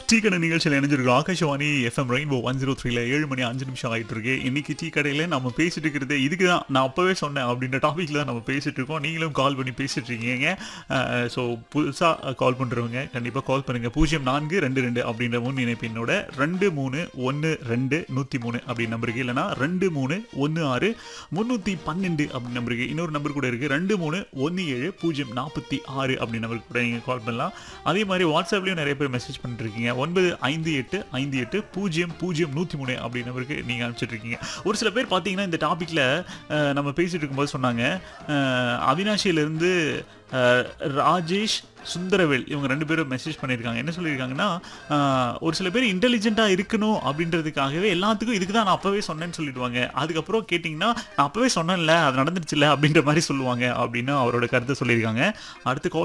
tea கடை நிகழ்ச்சியில் இணைஞ்சிருக்கோம் Akashvani FM rainbow one zero த்ரீல ஏழு மணி அஞ்சு நிமிஷம் ஆகிட்டு இருக்கு இன்னைக்கு டீ கடையில் நம்ம பேசிட்டு இருக்கிறது இதுக்கு தான் நான் அப்பவே சொன்னேன் அப்படின்ற டாபிக்ல தான் நம்ம பேசிட்டு இருக்கோம் நீங்களும் கால் பண்ணி பேசிட்டு இருக்கீங்க ஸோ புதுசாக கால் பண்ணுறவங்க கண்டிப்பாக கால் பண்ணுங்க பூஜ்ஜியம் நான்கு ரெண்டு ரெண்டு அப்படின்ற முன் இணைப்பினோட ரெண்டு மூணு ஒன்று ரெண்டு நூற்றி மூணு அப்படி நம்பருக்கு இல்லைனா ரெண்டு மூணு ஒன்று ஆறு முந்நூற்றி பன்னெண்டு அப்படி நம்பருக்கு இன்னொரு நம்பர் கூட இருக்குது ரெண்டு மூணு ஒன்று ஏழு பூஜ்ஜியம் நாற்பத்தி ஆறு அப்படி நம்பருக்கு கூட நீங்கள் கால் பண்ணலாம் அதே மாதிரி வாட்ஸ்அப்லேயும் நிறைய பேர் மெசேஜ் பண்ணிட்டு இருக்கீங்க ஒன்பது ஐந்து எட்டு ஐந்து எட்டு பூஜ்ஜியம் பூஜ்ஜியம் நூற்றி மூணு அப்படி நம்பருக்கு நீங்கள் அனுப்பிச்சிட்டு இருக்கீங்க ஒரு சில பேர் பார்த்தீங்கன்னா இந்த டாப்பிக்கில் நம்ம பேசிட்டு இருக்கும்போது சொன்னாங்க அஹ், அவினாஷியிலேருந்து அஹ், ராஜேஷ் சுந்தரவேல் இவங்க ரெண்டு பேரும் மெசேஜ் பண்ணியிருக்காங்க என்ன சொல்லியிருக்காங்கன்னா ஆஹ், ஒரு சில பேர் இன்டெலிஜென்ட்டாக இருக்கணும் அப்படின்றதுக்காகவே எல்லாத்துக்கும் இதுக்கு தான் நான் அப்போவே சொன்னேன்னு சொல்லிடுவாங்க அதுக்கப்புறம் கேட்டிங்கன்னா நான் அப்போவே சொன்னேன்ல அது நடந்துருச்சுல்ல அப்படின்ற மாதிரி சொல்லுவாங்க அப்படின்னு அவரோட கருத்தை சொல்லியிருக்காங்க அடுத்து கால்